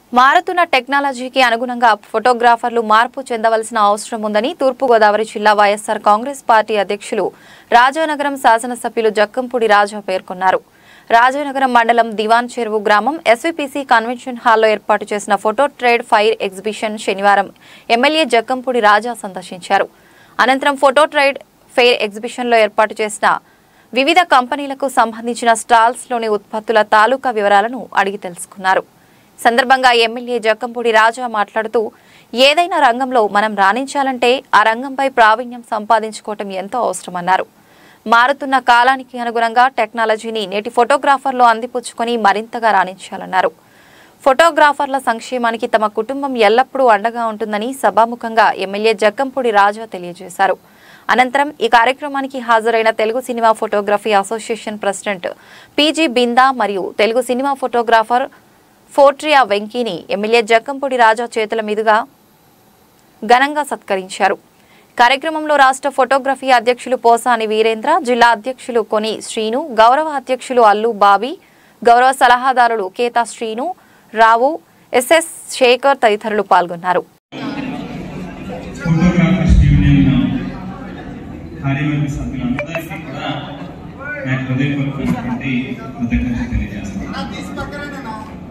మారుతున్న టెక్నాలజీకి అనుగుణంగా ఫోటోగ్రాఫర్లు మార్పు చెందవలసిన అవసరం ఉందని తూర్పుగోదావరి జిల్లా వైఎస్సార్ కాంగ్రెస్ పార్టీ అధ్యక్షులు రాజానగరం శాసనసభ్యులు జక్కంపూడి రాజా పేర్కొన్నారు రాజానగరం మండలం దివాన్ చెరువు గ్రామం ఎస్వీపీసీ కన్వెన్షన్ హాల్లో ఏర్పాటు చేసిన ఫోటో ట్రేడ్ ఫైర్ ఎగ్జిబిషన్ శనివారం ఎమ్మెల్యే జక్కంపూడి రాజా సందర్శించారు అనంతరం ఫోటో ట్రేడ్ ఫెయిర్ ఎగ్జిబిషన్లో ఏర్పాటు చేసిన వివిధ కంపెనీలకు సంబంధించిన స్టాల్స్లోని ఉత్పత్తుల తాలూకా వివరాలను అడిగి తెలుసుకున్నారు సందర్భంగా ఎమ్మెల్యే జక్కంపూడి రాజా మాట్లాడుతూ ఏదైనా రంగంలో మనం రాణించాలంటే ఆ రంగంపై ప్రావీణ్యం సంపాదించుకోవటం ఎంతో అవసరమన్నారు మారుతున్న కాలానికి అనుగుణంగా టెక్నాలజీని నేటి ఫోటోగ్రాఫర్లు అందిపుచ్చుకొని మరింతగా రాణించాలన్నారు ఫోటోగ్రాఫర్ల సంక్షేమానికి తమ కుటుంబం ఎల్లప్పుడూ అండగా ఉంటుందని సభాముఖంగా ఎమ్మెల్యే జక్కంపూడి రాజా తెలియజేశారు అనంతరం ఈ కార్యక్రమానికి హాజరైన Telugu cinema photography association president PG Binda మరియు తెలుగు సినిమా ఫోటోగ్రాఫర్ ఫోర్ట్రియా వెంకీని ఎమ్మెల్యే జక్కంపూడి రాజా చేతుల మీదుగా ఘనంగా సత్కరించారు కార్యక్రమంలో రాష్ట్ర ఫోటోగ్రఫీ అధ్యక్షులు పోసాని వీరేంద్ర జిల్లా అధ్యక్షులు కొని శ్రీను గౌరవ అధ్యక్షులు అల్లు బాబీ గౌరవ సలహాదారులు కేతా శ్రీను రావు ఎస్ఎస్ శేఖర్ తదితరులు పాల్గొన్నారు ఫోటోగ్రాఫర్స్ యూనియన్ కార్యవర్గ సభ్యులందరికీ కూడా నాకు హృదయపూర్వకమైనటువంటి కృతజ్ఞతలు తెలియజేస్తున్నాను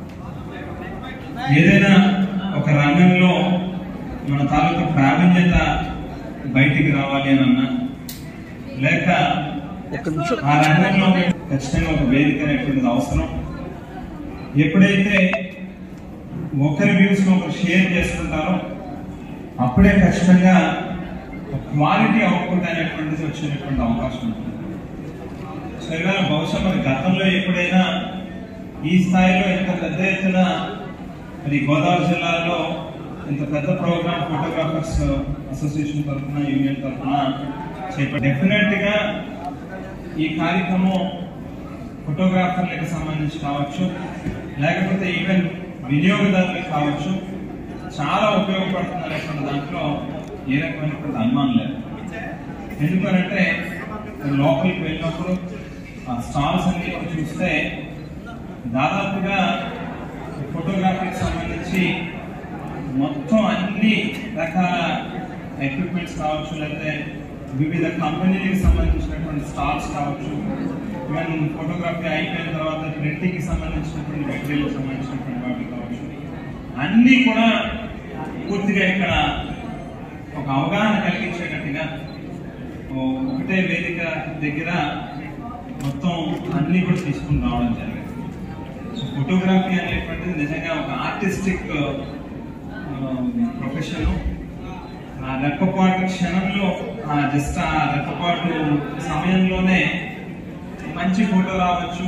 ఏదైనా ఒక రంగంలో మన తాలూకా ప్రావీణ్యత బయటికి రావాలి అని అన్నా లేక ఆ రంగంలో ఖచ్చితంగా ఒక వేదిక అనేటువంటిది అవసరం ఎప్పుడైతే ఒకరి వ్యూస్ ఒకరు షేర్ చేసుకుంటారో అప్పుడే ఖచ్చితంగా క్వాలిటీ అవుట్పుట్ అనేటువంటిది వచ్చేటటువంటి అవకాశం ఉంటుంది సో ఇవాళ బహుశా మరి గతంలో ఎప్పుడైనా ఈ స్థాయిలో ఇంత పెద్ద ఎత్తున మరి గోదావరి జిల్లాలో ఇంత పెద్ద ప్రోగ్రామ్ ఫోటోగ్రాఫర్స్ అసోసియేషన్ తరఫున యూనియన్ తరఫున చేపట్టి డెఫినెట్ గా ఈ కార్యక్రమం ఫోటోగ్రాఫర్లకు సంబంధించి కావచ్చు లేకపోతే ఈవెన్ వినియోగదారులకు కావచ్చు చాలా ఉపయోగపడుతుంది అనేటువంటి దాంట్లో ఏ రకమైనటువంటి అనుమానం లేదు ఎందుకనంటే లోపలికి వెళ్ళినప్పుడు ఆ స్టాల్స్ అన్ని కూడా చూస్తే దాదాపుగా ఫోటోగ్రఫీకి సంబంధించి మొత్తం అన్ని రకాల ఎక్విప్మెంట్స్ కావచ్చు లేకపోతే వివిధ కంపెనీలకు సంబంధించినటువంటి స్టాల్స్ కావచ్చు ఈవెన్ ఫోటోగ్రఫీ అయిపోయిన తర్వాత ప్రింటింగ్కి సంబంధించినటువంటి మెటీరియల్కి సంబంధించినటువంటి వాటి కావచ్చు అన్నీ కూడా పూర్తిగా ఇక్కడ ఒక అవగాహన కలిగించేటట్టుగా ఓ ఒకటే వేదిక దగ్గర మొత్తం అన్ని కూడా తీసుకుని రావడం జరిగింది సో ఫోటోగ్రఫీ అనేటువంటిది నిజంగా ఒక ఆర్టిస్టిక్ ప్రొఫెషన్ ఆ రెప్పపాటు క్షణంలో ఆ జస్ట్ ఆ రెప్పపాటు సమయంలోనే మంచి ఫోటో రావచ్చు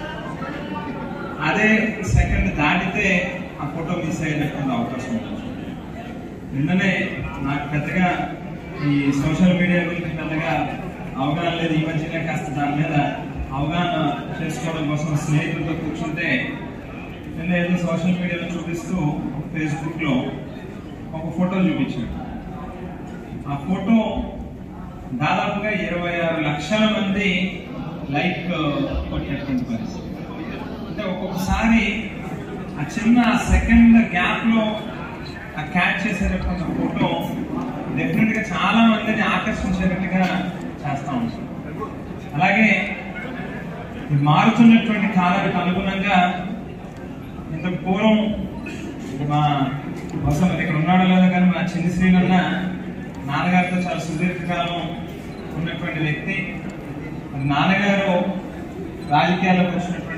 అదే సెకండ్ దాటితే ఆ ఫోటో మిస్ అయ్యేటటువంటి అవకాశం ఉంటుంది నిన్ననే నాకు పెద్దగా ఈ సోషల్ మీడియా గురించి పెద్దగా అవగాహన లేదు ఈ మధ్యనే కాస్త దాని మీద అవగాహన చేసుకోవడం కోసం స్నేహితులతో కూర్చుంటే నిన్న ఏదో సోషల్ మీడియాలో చూపిస్తూ ఫేస్బుక్ లో ఒక ఫోటో చూపించాడు ఆ ఫోటో దాదాపుగా ఇరవై ఆరు లక్షల మంది లైక్ కొట్టినటువంటి పరిస్థితి అంటే ఒక్కొక్కసారి ఆ చిన్న సెకండ్ గ్యాప్ లో ఆ క్యాచ్ చేసేటటువంటి ఫోటో డెఫినెట్ గా చాలా మందిని ఆకర్షించేటట్టుగా చేస్తా ఉంటాం అలాగే ఈ మారుతున్నటువంటి కాలానికి అనుగుణంగా ఇంతకు పూర్వం మా బహుశా మరి ఇక్కడ ఉన్నాడో లేదో కానీ మా చిన్ని శ్రీనన్న నాన్నగారితో చాలా సుదీర్ఘకాలం ఉన్నటువంటి వ్యక్తి మరి నాన్నగారు రాజకీయాల్లోకి వచ్చినటువంటి